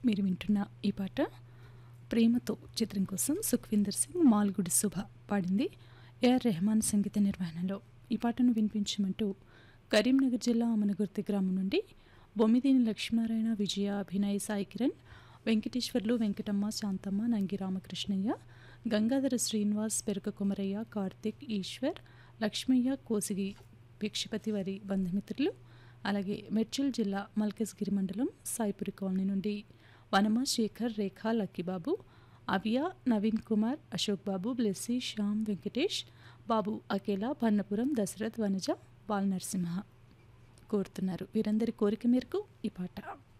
మీరు వింటున్న ఈ పాట ప్రేమతో చిత్రం కోసం సుఖ్వీందర్ సింగ్ మాల్గుడి శుభ పాడింది ఏఆర్ రెహమాన్ సంగీత నిర్వహణలో ఈ పాటను వినిపించమంటూ కరీంనగర్ జిల్లా అమనగుర్తి గ్రామం నుండి బొమ్మిదేని లక్ష్మీనారాయణ విజయ అభినయ్ సాయి కిరణ్ వెంకటేశ్వర్లు వెంకటమ్మ శాంతమ్మ నంగి రామకృష్ణయ్య గంగాధర శ్రీనివాస్ పెరుక కుమరయ్య కార్తిక్ ఈశ్వర్ లక్ష్మయ్య కోసిగి భిక్షపతి వారి బంధుమిత్రులు అలాగే మెడ్చల్ జిల్లా మల్కజ్గిరి మండలం సాయిపురి కాలనీ నుండి వనమ శేఖర్ రేఖ లక్కీబాబు అవియా నవీన్ కుమార్ అశోక్ బాబు బ్లెస్సీ శ్యామ్ వెంకటేష్ బాబు అకేలా భన్నపురం దశరథ్ వనజ బాల్ నరసింహ కోరుతున్నారు వీరందరి కోరిక మేరకు ఈ పాట